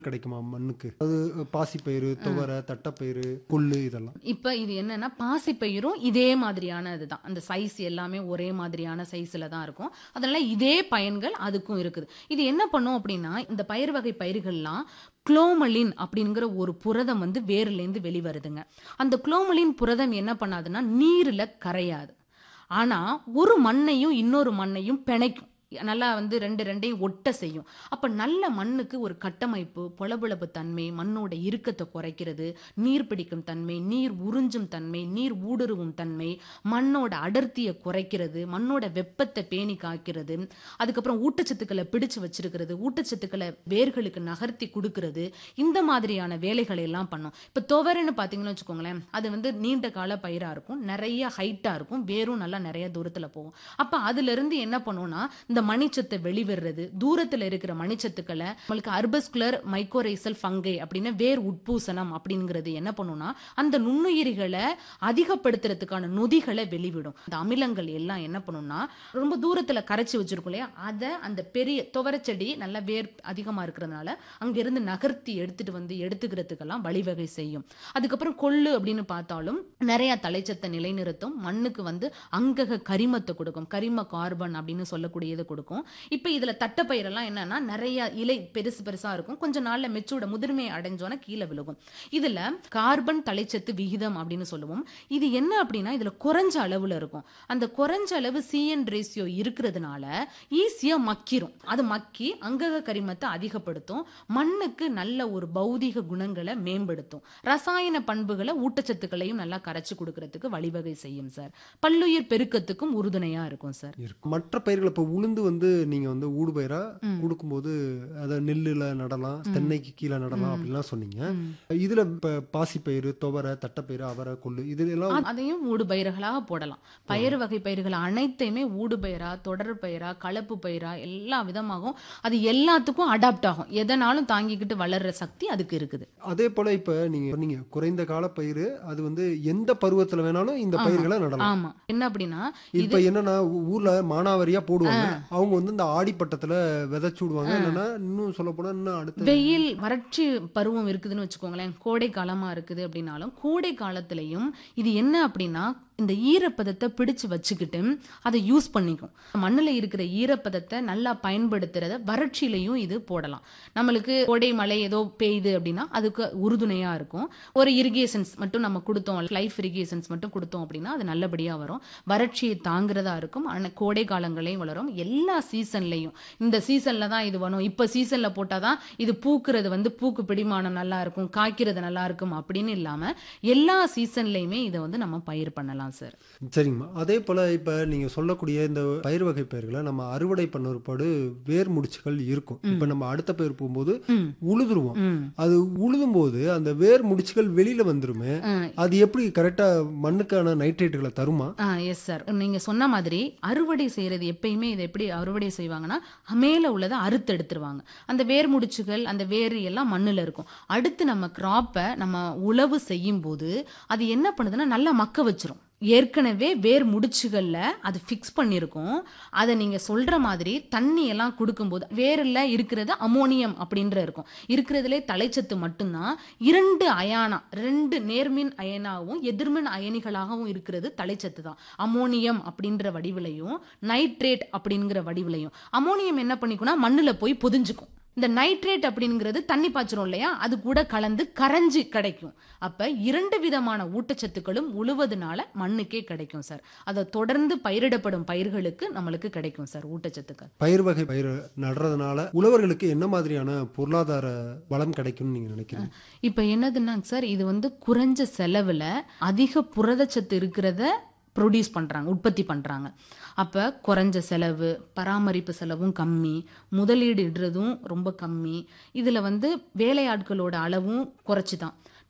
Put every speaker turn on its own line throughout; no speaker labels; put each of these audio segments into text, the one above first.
கிடைக்குமா மண்ணுக்கு அது பாசிப்பயிறு துவரை தட்டைப்பயிறு கொள்ளு இதெல்லாம்
இப்ப இது என்னன்னா பாசிப்பயிரும் இதே மாதிரியான இதுதான் அந்த சைஸ் எல்லாமே ஒரே மாதிரியான சைஸ்ல தான் இருக்கும் அதனால இதே பயன்கள் அதுக்கும் இருக்குது இது என்ன பண்ணும் அப்படின்னா இந்த பயிர் வகை பயிர்கள்லாம் குளோமலின் அப்படிங்கிற ஒரு புரதம் வந்து வேர்லேருந்து வெளிவருதுங்க அந்த குளோமலின் புரதம் என்ன பண்ணாதுன்னா நீர்ல கரையாது ஆனா ஒரு மண்ணையும் இன்னொரு மண்ணையும் பிணைக்கும் நல்லா வந்து ரெண்டு ரெண்டையும் ஒட்ட செய்யும் அப்ப நல்ல மண்ணுக்கு ஒரு கட்டமைப்பு பொலபொலப்பு தன்மை மண்ணோட இறுக்கத்தை குறைக்கிறது நீர் பிடிக்கும் தன்மை நீர் உறிஞ்சும் தன்மை நீர் ஊடுருவும் தன்மை மண்ணோட அடர்த்தியை குறைக்கிறது மண்ணோட வெப்பத்தை பேணி காக்கிறது அதுக்கப்புறம் ஊட்டச்சத்துக்களை பிடிச்சு வச்சிருக்கிறது ஊட்டச்சத்துக்களை வேர்களுக்கு நகர்த்தி கொடுக்கிறது இந்த மாதிரியான வேலைகளை எல்லாம் பண்ணும் இப்ப துவரைன்னு பாத்தீங்கன்னு வச்சுக்கோங்களேன் அது வந்து நீண்ட கால பயிரா இருக்கும் நிறைய ஹைட்டா இருக்கும் வேரும் நல்லா நிறைய தூரத்துல போகும் அப்ப அதுல இருந்து என்ன பண்ணும்னா இந்த மணிச்சத்தை வெளிவிடுறது தூரத்துல இருக்கிற மணிச்சத்துக்களை நம்மளுக்கு அர்பஸ்குலர் மைக்கோரைசல் ஃபங்கை அப்படின்னு வேர் உட்பூசணம் அப்படிங்கிறது என்ன பண்ணும்னா அந்த நுண்ணுயிரிகளை அதிகப்படுத்துறதுக்கான நொதிகளை வெளிவிடும் அந்த அமிலங்கள் எல்லாம் என்ன பண்ணும்னா ரொம்ப தூரத்துல கரைச்சி வச்சிருக்கும் இல்லையா அதை அந்த பெரிய துவரச்செடி நல்ல வேர் அதிகமா இருக்கிறதுனால அங்கிருந்து நகர்த்தி எடுத்துட்டு வந்து எடுத்துக்கிறதுக்கெல்லாம் வழிவகை செய்யும் அதுக்கப்புறம் கொள்ளு அப்படின்னு பார்த்தாலும் நிறைய தலைச்சத்தை நிலைநிறுத்தும் மண்ணுக்கு வந்து அங்கக கரிமத்தை கொடுக்கும் கரிம கார்பன் அப்படின்னு சொல்லக்கூடியதை கொடுக்கும் இப்போ இதுல தட்டைப்பயிரெல்லாம் என்னன்னா நிறைய இலை பெருசு பெருசா இருக்கும் கொஞ்ச நாள்ல மெச்சூட முதிர்மையை அடைஞ்சோன்னா கீழே விழுகும் இதுல கார்பன் தலைச்சத்து விகிதம் அப்படின்னு சொல்லுவோம் இது என்ன அப்படின்னா இதுல குறைஞ்ச அளவுல இருக்கும் அந்த குறைஞ்ச அளவு சிஎன் ரேசியோ இருக்கிறதுனால ஈஸியா மக்கிரும் அது மக்கி அங்கக கரிமத்தை அதிகப்படுத்தும் மண்ணுக்கு நல்ல ஒரு பௌதிக குணங்களை மேம்படுத்தும் ரசாயன பண்புகளை ஊட்டச்சத்துக்களையும் நல்லா கரைச்சு கொடுக்கறதுக்கு வழிவகை செய்யும் சார் பல்லுயிர் பெருக்கத்துக்கும் உறுதுணையா இருக்கும் சார்
இருக்கும் மற்ற பயிர்கள் இப்போ உளுந்து வந்து நீங்க வந்து ஊடு பயிரா கொடுக்கும்போது அதை நெல்லுல நடலாம் தென்னைக்கு கீழே நடலாம் அப்படிலாம் சொன்னீங்க இதுல இப்ப பாசிப்பயிறு துவரை தட்டைப்பயிறு அவரை கொள்ளு இது எல்லாம்
அதையும் ஊடு பயிர்களாக போடலாம் பயிர் வகை பயிர்கள் அனைத்தையுமே ஊடு பயிரா தொடர் பயிரா கலப்பு பயிரா எல்லா விதமாகவும் அது எல்லாத்துக்கும் அடாப்ட் ஆகும் எதனாலும் தாங்கிக்கிட்டு வளர்ற சக்தி அதுக்கு இருக்குது
அதே போல இப்ப நீங்க சொன்னீங்க குறைந்த கால பயிர் அது வந்து எந்த பருவத்துல வேணாலும் இந்த பயிர்களை நடலாம்
ஆமா என்ன அப்படின்னா
இப்ப என்னன்னா ஊ- ஊர்ல மானாவாரியா போடுவாங்க அவங்க வந்து இந்த ஆடிப்பட்டத்துல விதைச்சு விடுவாங்க இல்லைன்னா இன்னும் சொல்ல போனா இன்னும் அடுத்த
வெயில் வறட்சி பருவம் இருக்குதுன்னு வச்சுக்கோங்களேன் கோடை காலமா இருக்குது அப்படின்னாலும் கோடை காலத்திலையும் இது என்ன அப்படின்னா இந்த ஈரப்பதத்தை பிடிச்சு வச்சுக்கிட்டு அதை யூஸ் பண்ணிக்கும் மண்ணுல இருக்கிற ஈரப்பதத்தை நல்லா பயன்படுத்துறத வறட்சியிலையும் இது போடலாம் நம்மளுக்கு கோடை மழை ஏதோ பெய்யுது அப்படின்னா அதுக்கு உறுதுணையா இருக்கும் ஒரு இரிகேஷன்ஸ் மட்டும் நம்ம கொடுத்தோம் லைஃப் இரிகேஷன்ஸ் மட்டும் கொடுத்தோம் அப்படின்னா அது நல்லபடியா வரும் வறட்சியை தாங்குறதா இருக்கும் ஆனா கோடை காலங்களையும் வளரும் எல்லா சீசன்லையும் இந்த சீசன்ல தான் இது வரும் இப்ப சீசன்ல போட்டாதான் இது பூக்குறது வந்து பூக்கு பிடிமானம் நல்லா இருக்கும் காய்க்கிறது நல்லா இருக்கும் அப்படின்னு இல்லாம எல்லா சீசன்லயுமே இதை வந்து நம்ம பயிர் பண்ணலாம் சார்
சரிங்கம்மா அதே போல இப்ப நீங்க சொல்லக்கூடிய இந்த பயிர் வகை பயிர்களை நம்ம அறுவடை பண்ண ஒருபாடு வேர் முடிச்சுகள் இருக்கும் இப்ப நம்ம அடுத்த பயிர் போகும்போது உழுதுருவோம்
ம்
அது உழுதும் போது அந்த வேர் முடிச்சுகள் வெளியில வந்துருமே அது எப்படி கரெக்டா மண்ணுக்கான நைட்ரேட்டுகளை தருமா
ஆ எஸ் சார் நீங்க சொன்ன மாதிரி அறுவடை செய்யறது எப்பயுமே இதை எப்படி அறுவடை செய்வாங்கன்னா மேல உள்ளதை அறுத்து எடுத்துருவாங்க அந்த வேர் முடிச்சுகள் அந்த வேர் எல்லாம் மண்ணுல இருக்கும் அடுத்து நம்ம கிராப்பை நம்ம உழவு செய்யும் போது அது என்ன பண்ணுதுன்னா நல்லா மக்க வச்சிரும் ஏற்கனவே வேர் முடிச்சுகள்ல அது ஃபிக்ஸ் பண்ணியிருக்கும் அதை நீங்க சொல்ற மாதிரி தண்ணி எல்லாம் கொடுக்கும்போது வேரில் இருக்கிறது அமோனியம் அப்படின்ற இருக்கும் இருக்கிறதுலே தலைச்சத்து மட்டும்தான் இரண்டு அயானா ரெண்டு நேர்மின் அயனாகவும் எதிர்மின் அயனிகளாகவும் இருக்கிறது தலைச்சத்து தான் அமோனியம் அப்படின்ற வடிவிலையும் நைட்ரேட் அப்படிங்கிற வடிவிலையும் அமோனியம் என்ன பண்ணிக்கும்னா மண்ணுல போய் பொதிஞ்சுக்கும் இந்த நைட்ரேட் அப்படிங்கிறது தண்ணி பாய்ச்சிரும் இல்லையா அது கூட கலந்து கரைஞ்சு கிடைக்கும் அப்ப இரண்டு விதமான ஊட்டச்சத்துக்களும் உழுவதனால மண்ணுக்கே கிடைக்கும் சார் அதை தொடர்ந்து பயிரிடப்படும் பயிர்களுக்கு நம்மளுக்கு கிடைக்கும் சார் ஊட்டச்சத்துக்கள்
பயிர் வகை பயிர் நடுறதுனால உழவர்களுக்கு என்ன மாதிரியான பொருளாதார வளம் கிடைக்கும்னு நீங்க நினைக்கிறீங்க
இப்ப என்னதுன்னாங்க சார் இது வந்து குறைஞ்ச செலவுல அதிக புரதச்சத்து இருக்கிறத ப்ரொடியூஸ் பண்றாங்க உற்பத்தி பண்றாங்க அப்ப குறைஞ்ச செலவு பராமரிப்பு செலவும் கம்மி முதலீடு இடுறதும் ரொம்ப கம்மி இதுல வந்து வேலையாட்களோட அளவும் குறைச்சி தான்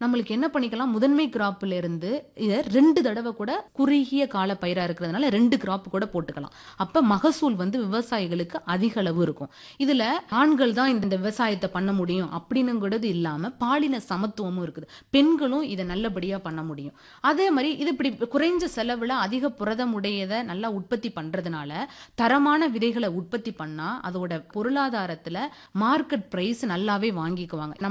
நம்மளுக்கு என்ன பண்ணிக்கலாம் முதன்மை கிராப்ல இருந்து இதை ரெண்டு தடவை கூட குறுகிய கால பயிரா இருக்கிறதுனால ரெண்டு கிராப் கூட போட்டுக்கலாம் அப்ப மகசூல் வந்து விவசாயிகளுக்கு அதிக அளவு இருக்கும் இதுல ஆண்கள் தான் இந்த விவசாயத்தை பண்ண முடியும் அப்படின்னுங்கிறது இல்லாம பாலின சமத்துவமும் இருக்குது பெண்களும் இதை நல்லபடியா பண்ண முடியும் அதே மாதிரி இது இப்படி குறைஞ்ச செலவுல அதிக புரதம் உடையதை நல்லா உற்பத்தி பண்றதுனால தரமான விதைகளை உற்பத்தி பண்ணா அதோட பொருளாதாரத்துல மார்க்கெட் பிரைஸ் நல்லாவே வாங்கிக்குவாங்க